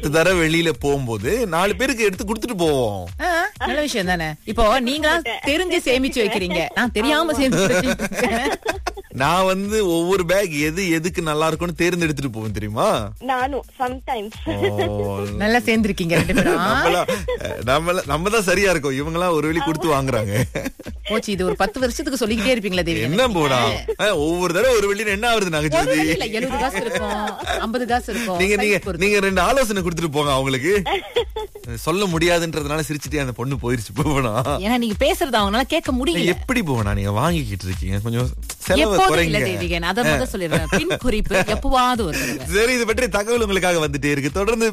அடுத்த தடவை வெளியில போகும்போது நாலு பேருக்கு எடுத்து கொடுத்துட்டு போவோம் ஆ, நல்ல விஷயம் தானே இப்போ நீங்க தெரிஞ்சு சேமிச்சு வைக்கிறீங்க நான் தெரியாம சேமிச்சு வச்சிருக்கேன். நான் வந்து ஒவ்வொரு பேக் எது எதுக்கு நல்லா இருக்கும்னு தேர்ந்தெடுத்துட்டு போவேன் தெரியுமா நானும் சம்டைம்ஸ் ஓ, நல்லா சேர்ந்திருக்கீங்க ரெண்டு பேரும் நம்மலாம் நம்மள நம்ம தான் சரியா இருக்கோம் இவங்க எல்லாம் ஒரு வழி கொடுத்து வாங்குறாங்க போச்சு இது ஒரு பத்து வருஷத்துக்கு சொல்லிக்கிட்டே இருப்பீங்களா தேவி என்ன போடா அஹ், ஒவ்வொரு தடவை ஒரு வெள்ளி என்ன ஆகுது ஒரு நகைச்சுவதி வழி இல்ல எழுபது காசு இருக்கும் ஐம்பது காசு இருக்கும் நீங்க நீங்க size பொறுத்து. நீங்க ரெண்டு ஆலோசனை கொடுத்துட்டு போங்க அவங்களுக்கு சொல்ல முடியாதுன்றதுனால சிரிச்சுட்டே அந்த பொண்ணு போயிருச்சு போவனா ஏன்னா நீங்க பேசுறது அவங்களால கேட்க முடியல எப்படி போவனா நீங்க வாங்கிக்கிட்டு இருக்கீங்க கொஞ்சம் செலவு எப்போதும் இல்ல குறைங்க தேவிகன் அதை முதல் சொல்லிடுறேன் பின் குறிப்பு எப்பவாவது ஒரு தடவை சரி இது பற்றி தகவல் உங்களுக்காக வந்துட்டே இருக்கு தொடர்ந்து